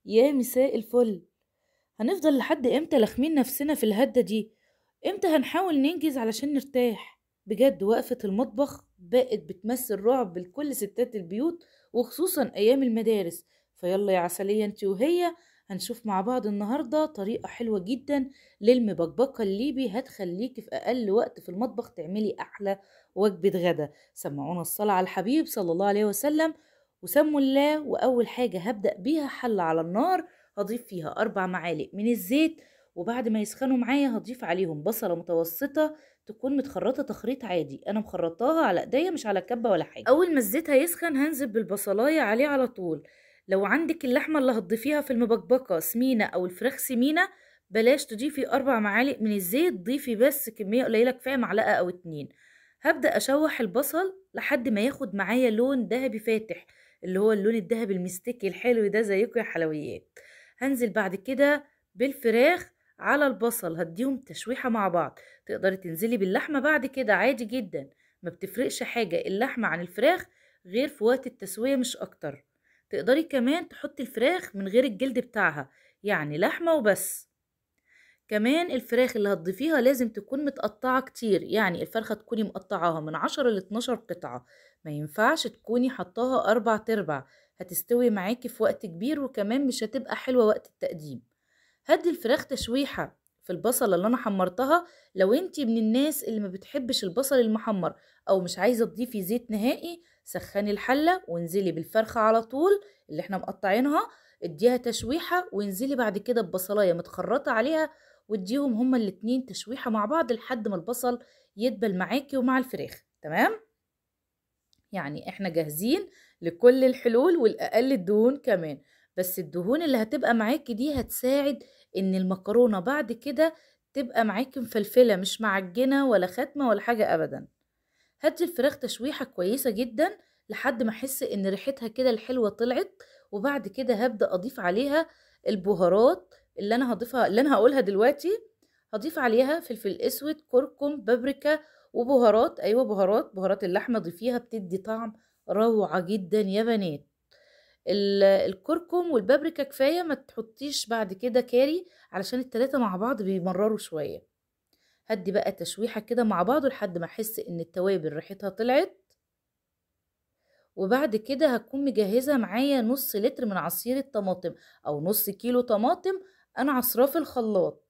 يا مساء الفل هنفضل لحد امتى لاخمين نفسنا في الهدة دي امتى هنحاول ننجز علشان نرتاح بجد وقفة المطبخ بقت بتمثل رعب لكل ستات البيوت وخصوصا ايام المدارس فيلا يا عسلية انت وهي هنشوف مع بعض النهاردة طريقة حلوة جدا للمبكبكة الليبي هتخليكي في اقل وقت في المطبخ تعملي احلى وجبة غدا سمعونا الصلاة على الحبيب صلى الله عليه وسلم وسموا الله وأول حاجة هبدأ بيها حلة على النار هضيف فيها أربع معالق من الزيت وبعد ما يسخنوا معايا هضيف عليهم بصلة متوسطة تكون متخرطة تخريط عادي أنا مخرطاها على إيديا مش على كبة ولا حاجة أول ما الزيت هيسخن هنزل بالبصلاية عليه على طول لو عندك اللحمة اللي هتضيفيها في المبكبكة سمينة أو الفراخ سمينة بلاش تضيفي أربع معالق من الزيت ضيفي بس كمية قليلة كفاية معلقة أو اتنين هبدأ أشوح البصل لحد ما ياخد معايا لون ذهبي فاتح اللي هو اللون الذهبي المستكي الحلو ده زيكم يا حلويات هنزل بعد كده بالفراخ على البصل هديهم تشويحة مع بعض تقدري تنزلي باللحمة بعد كده عادي جدا ما بتفرقش حاجة اللحمة عن الفراخ غير في وقت التسوية مش أكتر تقدري كمان تحطي الفراخ من غير الجلد بتاعها يعني لحمة وبس كمان الفراخ اللي هتضيفيها لازم تكون متقطعة كتير يعني الفرخة تكوني مقطعاها من عشرة لاتناشر قطعة ما ينفعش تكوني حطاها أربع تربع هتستوي معاكي في وقت كبير وكمان مش هتبقى حلوة وقت التقديم هدي الفراخ تشويحة في البصلة اللي أنا حمرتها لو انتي من الناس اللي ما بتحبش البصل المحمر أو مش عايزة تضيفي زيت نهائي سخني الحلة وانزلي بالفرخة على طول اللي احنا مقطعينها اديها تشويحة وانزلي بعد كده ببصلاية متخرطة عليها واديهم هما الاتنين تشويحة مع بعض لحد ما البصل يدبل معاكي ومع الفراخ تمام يعني احنا جاهزين لكل الحلول والأقل الدهون كمان بس الدهون اللي هتبقى معاكي دي هتساعد ان المكرونة بعد كده تبقى معاكي مفلفلة مش معجنة ولا ختمة ولا حاجة أبدا هدي الفراخ تشويحة كويسة جدا لحد ما احس ان ريحتها كده الحلوة طلعت وبعد كده هبدأ اضيف عليها البهارات اللي انا هضيفها اللي انا هقولها دلوقتي هضيف عليها فلفل اسود كركم بابريكا وبهارات ايوه بهارات بهارات اللحمه ضيفيها بتدي طعم روعه جدا يا بنات الكركم والبابريكا كفايه ما تحطيش بعد كده كاري علشان التلاتة مع بعض بيمرروا شويه هدي بقى تشويحه كده مع بعض لحد ما احس ان التوابل ريحتها طلعت وبعد كده هكون مجهزة معايا نص لتر من عصير الطماطم أو نص كيلو طماطم أنا عصراه في الخلاط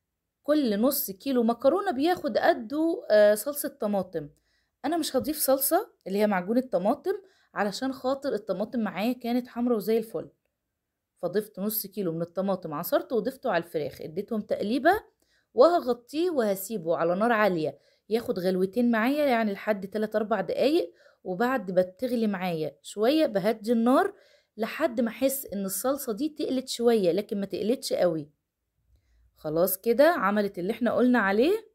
كل نص كيلو مكرونة بياخد قده آه صلصة طماطم أنا مش هضيف صلصة اللي هي معجون الطماطم علشان خاطر الطماطم معايا كانت حمرا وزي الفل فضفت نص كيلو من الطماطم عصرته وضفته على الفراخ اديتهم تقليبة وهغطيه وهسيبه على نار عالية ياخد غلوتين معايا يعني لحد 3 4 دقايق وبعد ما تغلي معايا شوية بهدي النار لحد ما احس ان الصلصة دي تقلت شوية لكن ما تقلتش قوي خلاص كده عملت اللي احنا قلنا عليه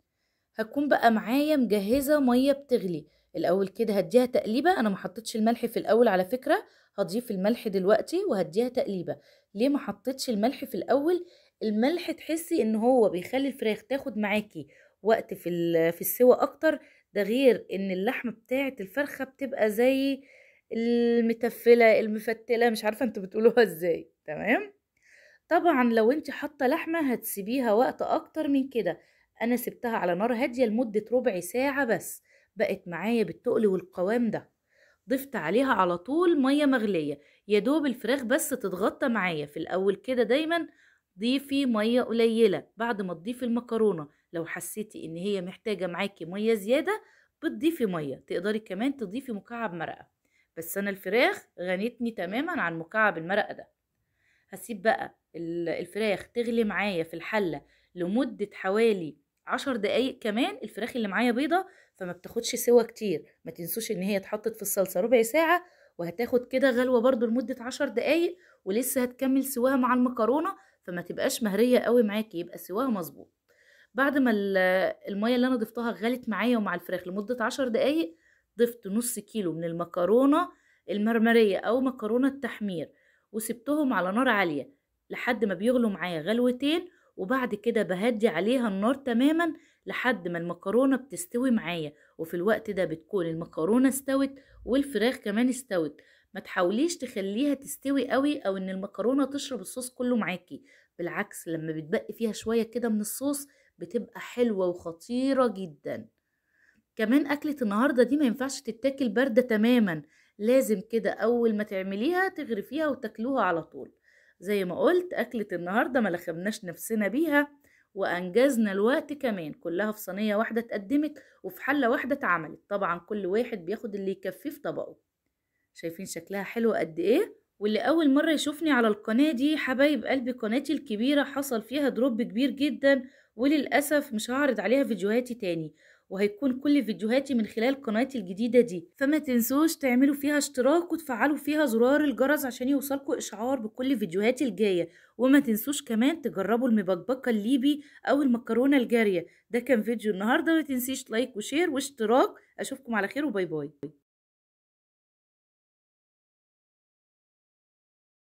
هكون بقى معايا مجهزة مية بتغلي الاول كده هديها تقليبة انا ما حطيتش الملح في الاول على فكرة هضيف الملح دلوقتي وهديها تقليبة ليه ما حطيتش الملح في الاول الملح تحسي ان هو بيخلي الفراخ تاخد معاكي وقت في في السوا اكتر ده غير ان اللحمة بتاعة الفرخة بتبقى زي المتفلة المفتلة مش عارفة انتوا بتقولوها ازاي تمام طبعا لو انت حاطة لحمة هتسيبيها وقت اكتر من كده انا سبتها على نار هادية لمدة ربع ساعة بس بقت معايا بالتقل والقوام ده ضفت عليها على طول مية مغلية يا دوب الفراخ بس تتغطى معايا في الاول كده دايما ضيفي مية قليلة بعد ما تضيفي المكرونة لو حسيتي ان هي محتاجة معاكي مية زيادة بتضيفي مية تقدري كمان تضيفي مكعب مرقة بس انا الفراخ غنتني تماما عن مكعب المرقة ده هسيب بقى الفراخ تغلي معايا في الحلة لمدة حوالي عشر دقايق كمان الفراخ اللي معايا بيضة فما بتاخدش سوا كتير ما تنسوش ان هي اتحطت في الصلصة ربع ساعة وهتاخد كده غلوة برضو لمدة عشر دقايق ولسه هتكمل سواها مع المكرونة فما تبقاش مهرية قوي معاكي يبقى سواها مظبوط بعد ما المية اللي انا ضفتها غلت معايا ومع الفراخ لمدة عشر دقايق ضفت نص كيلو من المكرونة المرمرية او مكرونة التحمير وسبتهم على نار عالية لحد ما بيغلوا معايا غلوتين وبعد كده بهدي عليها النار تماما لحد ما المكرونة بتستوي معايا وفي الوقت ده بتكون المكرونة استوت والفراخ كمان استوت ما تحاوليش تخليها تستوي قوي او ان المكرونة تشرب الصوص كله معاكي بالعكس لما بتبقي فيها شوية كده من الصوص بتبقى حلوة وخطيرة جدا كمان أكلة النهاردة دي ما ينفعش تتاكل باردة تماما لازم كده أول ما تعمليها تغرفيها وتاكلوها على طول زي ما قلت أكلة النهاردة ما لخمناش نفسنا بيها وأنجزنا الوقت كمان كلها في صينية واحدة اتقدمت وفي حلة واحدة اتعملت طبعا كل واحد بياخد اللي يكفيه في طبقه شايفين شكلها حلو قد ايه واللي اول مرة يشوفني على القناة دي حبايب قلبي قناتي الكبيرة حصل فيها دروب كبير جدا وللأسف مش هعرض عليها فيديوهاتي تاني وهيكون كل فيديوهاتي من خلال قناتي الجديدة دي فما تنسوش تعملوا فيها اشتراك وتفعلوا فيها زرار الجرس عشان يوصلكوا اشعار بكل فيديوهاتي الجاية وما تنسوش كمان تجربوا المبكبكة الليبي او المكرونة الجارية ده كان فيديو النهاردة ما تنسيش لايك وشير واشتراك اشوفكم على خير وباي باي